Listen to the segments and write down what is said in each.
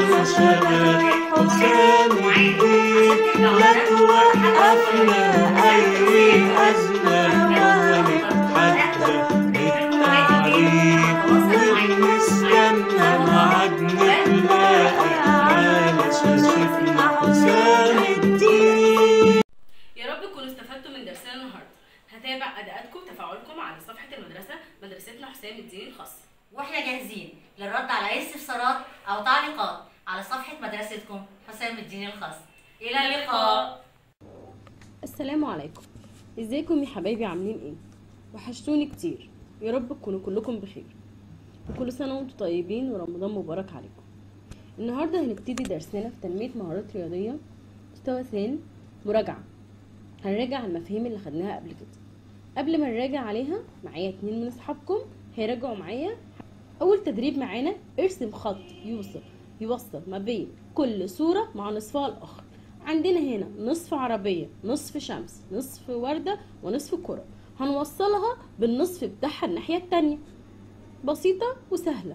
يلا شباب حسام الدين لا توقفنا أي أزمة ولا نتحدى التعليم ونستنى ميعاد نتلاقى على شاشتنا حسام الدين يا رب تكونوا استفدتوا من درسنا النهارده هتابع اداءاتكم وتفاعلكم على صفحه المدرسه مدرستنا حسام الدين الخاصه واحنا جاهزين للرد على اي استفسارات او تعليقات على صفحة مدرستكم حسام الدين الخاص الى اللقاء السلام عليكم ازيكم يا حبايبي عاملين ايه وحشتوني كتير يا رب تكونوا كلكم بخير وكل سنه وانتم طيبين ورمضان مبارك عليكم النهارده هنبتدي درسنا في تنميه مهارات رياضيه مستوى ثاني مراجعه هنراجع المفاهيم اللي خدناها قبل كده قبل ما نراجع عليها معايا اتنين من اصحابكم هيراجعوا معايا اول تدريب معانا ارسم خط يوصل يوصل ما بين كل صورة مع نصفها الاخر عندنا هنا نصف عربية نصف شمس نصف وردة ونصف كرة هنوصلها بالنصف بتاعها الناحية التانية بسيطة وسهلة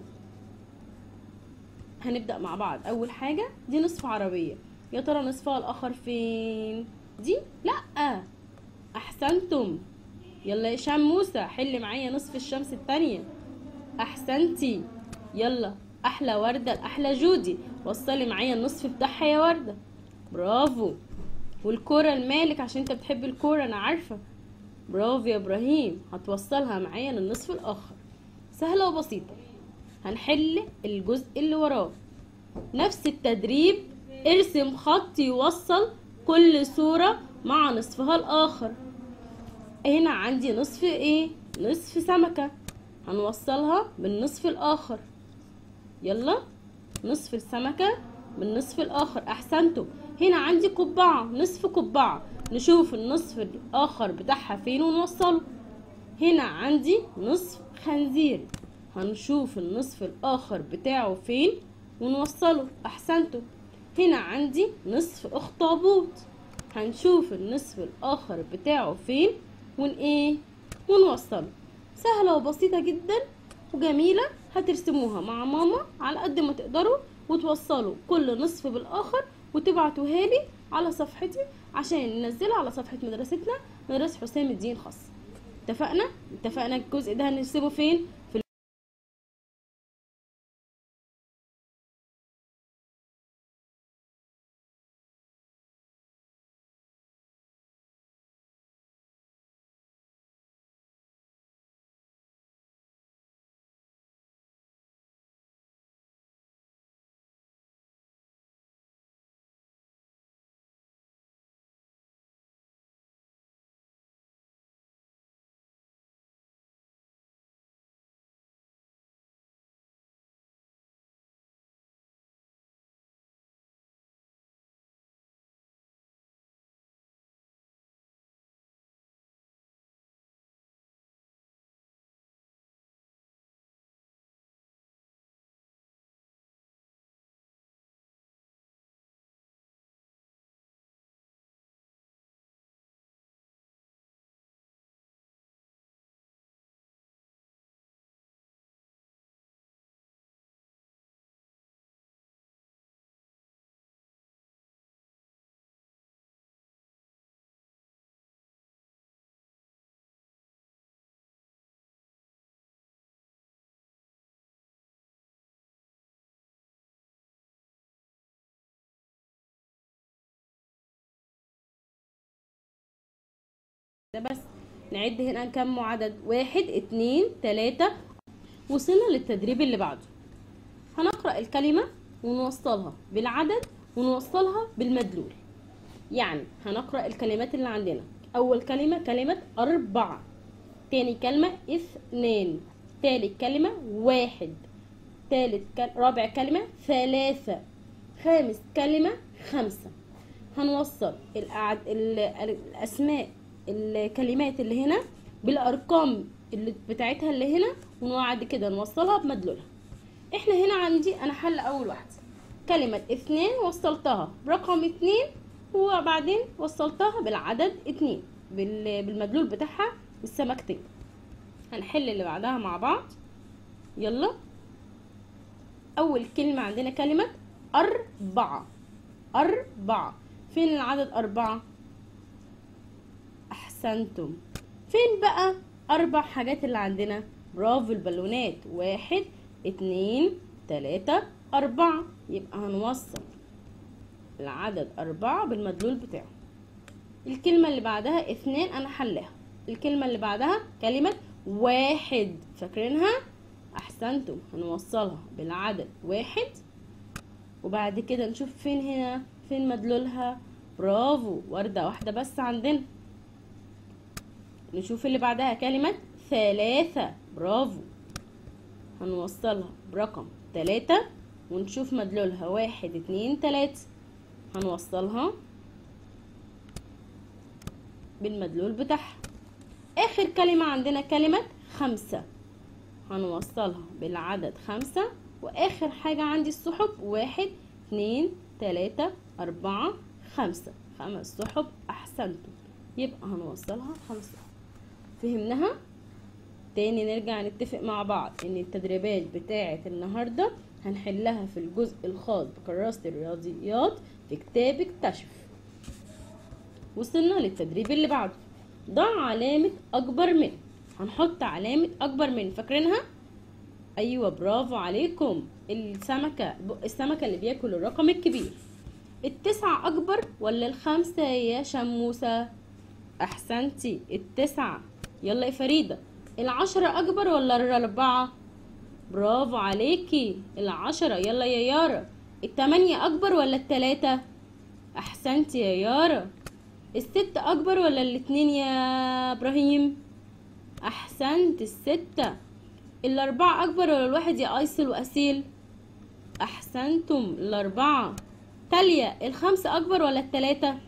هنبدأ مع بعض أول حاجة دي نصف عربية يا ترى نصفها الآخر فين دي لأ أحسنتم يلا يا هشام موسى حل معايا نصف الشمس التانية أحسنتي يلا أحلى وردة لأحلى جودي وصلي معايا النصف بتاعها يا وردة برافو والكرة المالك عشان انت بتحب الكرة أنا عارفة برافو يا إبراهيم هتوصلها معايا للنصف الآخر سهلة وبسيطة هنحل الجزء اللي وراه نفس التدريب ارسم خط يوصل كل صورة مع نصفها الآخر هنا عندي نصف ايه نصف سمكة هنوصلها بالنصف الآخر يلا نصف السمكة بالنصف الآخر أحسنتم هنا عندي قبعة نصف قبعة نشوف النصف الآخر بتاعها فين ونوصله هنا عندي نصف خنزير هنشوف النصف الآخر بتاعه فين ونوصله أحسنتم هنا عندي نصف أخطبوط هنشوف النصف الآخر بتاعه فين ون ايه ونوصله سهلة وبسيطة جدا وجميلة هترسموها مع ماما على قد ما تقدروا وتوصلوا كل نصف بالآخر وتبعتوها لي على صفحتي عشان ننزلها على صفحة مدرستنا مدرسة حسام الدين خاص اتفقنا اتفقنا الجزء ده هنرسمه فين في ده بس نعد هنا كم عدد واحد اتنين تلاتة وصلنا للتدريب اللي بعده هنقرأ الكلمة ونوصلها بالعدد ونوصلها بالمدلول يعني هنقرأ الكلمات اللي عندنا أول كلمة كلمة أربعة تاني كلمة اثنين تالت كلمة واحد تالت كل... رابع كلمة ثلاثة خامس كلمة خمسة هنوصل الأعد... ال... الأسماء الكلمات اللي هنا بالأرقام اللي بتاعتها اللي هنا وبعد كده نوصلها بمدلولها احنا هنا عندي انا حل اول واحدة كلمة اثنين وصلتها برقم اتنين وبعدين وصلتها بالعدد اتنين بال- بالمدلول بتاعها السمكتين هنحل اللي بعدها مع بعض يلا اول كلمة عندنا كلمة أربعة أربعة فين العدد أربعة أحسنتم فين بقى أربع حاجات اللي عندنا برافو البالونات واحد اتنين تلاتة أربعة يبقى هنوصل العدد أربعة بالمدلول بتاعه الكلمة اللي بعدها اثنين أنا حلاها الكلمة اللي بعدها كلمة واحد فاكرينها أحسنتم هنوصلها بالعدد واحد وبعد كده نشوف فين هنا فين مدلولها برافو وردة واحدة بس عندنا نشوف اللي بعدها كلمة ثلاثة برافو هنوصلها برقم تلاتة ونشوف مدلولها واحد اتنين تلاتة هنوصلها بالمدلول بتاعها اخر كلمة عندنا كلمة خمسة هنوصلها بالعدد خمسة واخر حاجة عندي السحب واحد اتنين تلاتة اربعة خمسة خمس سحب احسنتم يبقى هنوصلها خمسة فهمناها تاني نرجع نتفق مع بعض ان التدريبات بتاعة النهاردة هنحلها في الجزء الخاص بكراسة الرياضيات في كتاب اكتشف وصلنا للتدريب اللي بعده ضع علامة أكبر من هنحط علامة أكبر من فاكرينها؟ أيوة برافو عليكم السمكة بق السمكة اللي بياكل الرقم الكبير التسعة أكبر ولا الخمسة يا شموسة؟ أحسنتي التسعة يلا يا فريدة العشرة أكبر ولا الأربعة؟ برافو عليكي العشرة يلا يا يارا التمانية أكبر ولا التلاتة؟ أحسنتي يا يارا الست أكبر ولا الاتنين يا إبراهيم؟ أحسنت الستة الأربعة أكبر ولا الواحد يا أيسل وأسيل؟ أحسنتم الأربعة تالية الخمسة أكبر ولا التلاتة؟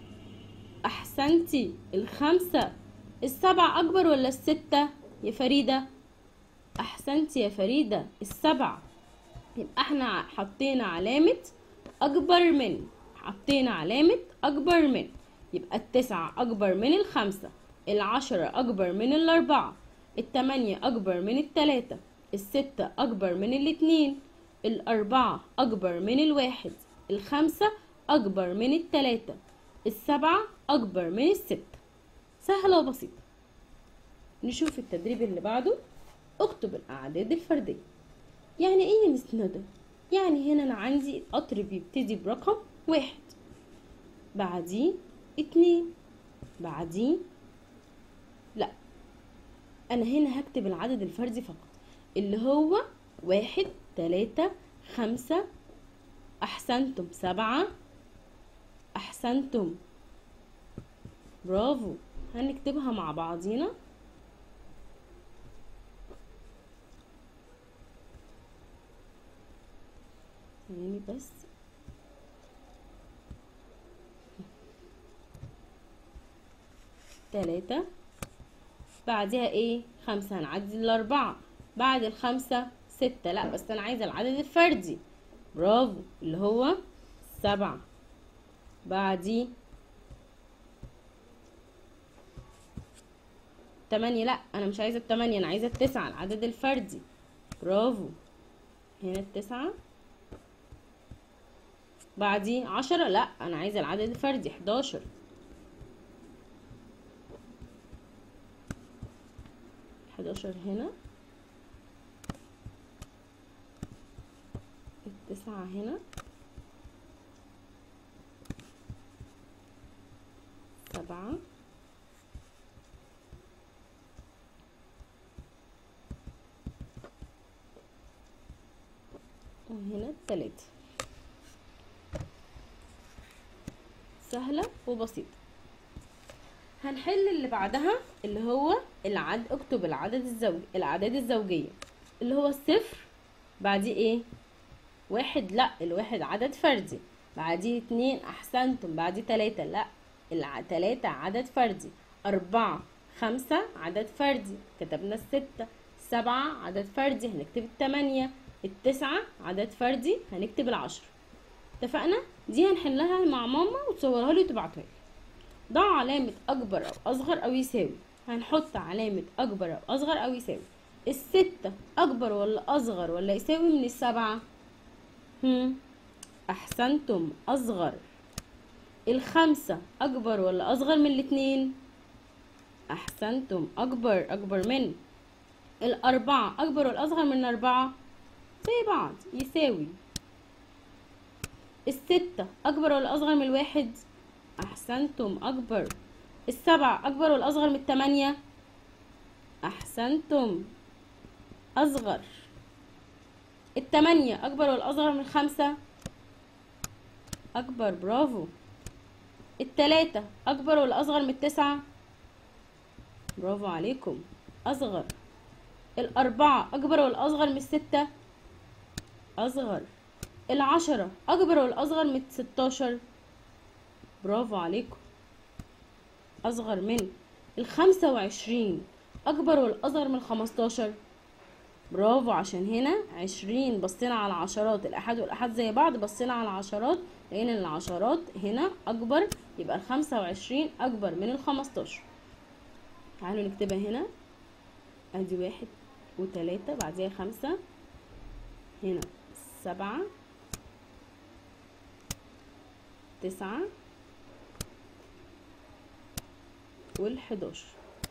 أحسنتي الخمسة السبعة أكبر ولا الستة يا فريدة؟ أحسنتي يا فريدة السبعة يبقى احنا حطينا علامة أكبر من حطينا علامة أكبر من يبقى التسعة أكبر من الخمسة العشرة أكبر من الأربعة التمانية أكبر من التلاتة الستة أكبر من الاتنين الأربعة أكبر من الواحد الخمسة أكبر من التلاتة السبعة أكبر من الستة سهلة وبسيطة نشوف التدريب اللي بعده اكتب الأعداد الفردية يعني ايه يا مس ندى يعني هنا أنا عندي قطر بيبتدي برقم واحد بعديه اتنين بعديه لا أنا هنا هكتب العدد الفردي فقط اللي هو واحد تلاتة خمسة أحسنتم سبعة أحسنتم برافو هنكتبها مع بعضينا ثواني بس تلاتة بعدها ايه خمسة هنعدي الأربعة بعد الخمسة ستة لا بس أنا عايزة العدد الفردي برافو اللي هو سبعة بعديه تمانية لا أنا مش عايزة التمانية أنا عايزة التسعة العدد الفردي برافو هنا التسعة بعديه عشرة لا أنا عايزة العدد الفردي حداشر حداشر هنا التسعة هنا سبعة وهنا التلاتة سهلة وبسيطة هنحل اللي بعدها اللي هو العد اكتب العدد الزوجي الأعداد الزوجية اللي هو الصفر بعديه ايه واحد لا الواحد عدد فردي بعديه اتنين احسنتم بعديه تلاتة لا الع... تلاتة عدد فردي أربعة خمسة عدد فردي كتبنا الستة سبعة عدد فردي هنكتب التمانية التسعة عدد فردي هنكتب العشرة اتفقنا دي هنحلها مع ماما وتصورها لي وتبعتها لي ضع علامة أكبر أو أصغر أو يساوي هنحط علامة أكبر أو أصغر أو يساوي الستة أكبر ولا أصغر ولا يساوي من السبعة هم أحسنتم أصغر الخمسة أكبر ولا أصغر من الاتنين أحسنتم أكبر أكبر من الأربعة أكبر ولا أصغر من الأربعة زي بعض يساوي الستة أكبر ولا أصغر من الواحد أحسنتم أكبر السبعة أكبر ولا أصغر من التمانية أحسنتم أصغر التمانية أكبر ولا أصغر من الخمسة أكبر برافو التلاتة أكبر ولا أصغر من التسعة برافو عليكم أصغر الأربعة أكبر ولا أصغر من الستة أصغر العشرة أكبر ولا أصغر من ستاشر برافو عليكم أصغر من الخمسة وعشرين أكبر ولا أصغر من الخمستاشر برافو عشان هنا عشرين بصينا على العشرات الأحاد والأحاد زي بعض بصينا على العشرات لقينا إن العشرات هنا أكبر يبقى الخمسة وعشرين أكبر من الخمستاشر تعالوا نكتبها هنا ادي واحد وتلاتة بعديها خمسة هنا سبعة تسعة والحداشر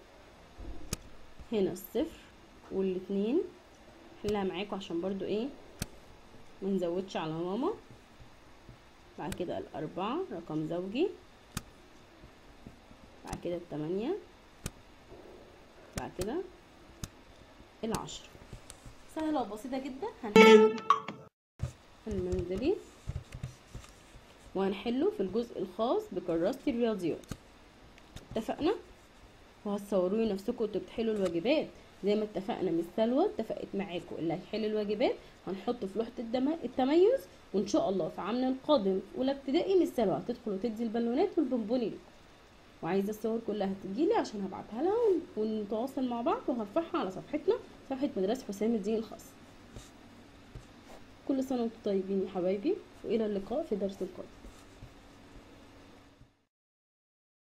هنا الصفر والاتنين حلها معاكم عشان برضو ايه منزودش على ماما بعد كده الأربعة رقم زوجي بعد كده التمانية بعد كده العشرة سهلة وبسيطة جدا هنحل المنزلي وهنحله في الجزء الخاص بكراسة الرياضيات اتفقنا وهتصوروا لي نفسكم وانتوا بتحلوا الواجبات زي ما اتفقنا مس سلوى اتفقت معاكم اللي هيحل الواجبات هنحطه في لوحة الدم- التميز وان شاء الله في عامنا القادم في اولى ابتدائي مس سلوى هتدخل وتدي البالونات والبونبوني لكم وعايزه الصور كلها تجيلي عشان هبعتها لها ونتواصل مع بعض وهرفعها على صفحتنا صفحه مدرسه حسام الدين الخاص كل سنه وانتم طيبين يا حبايبي والى اللقاء في درس القادم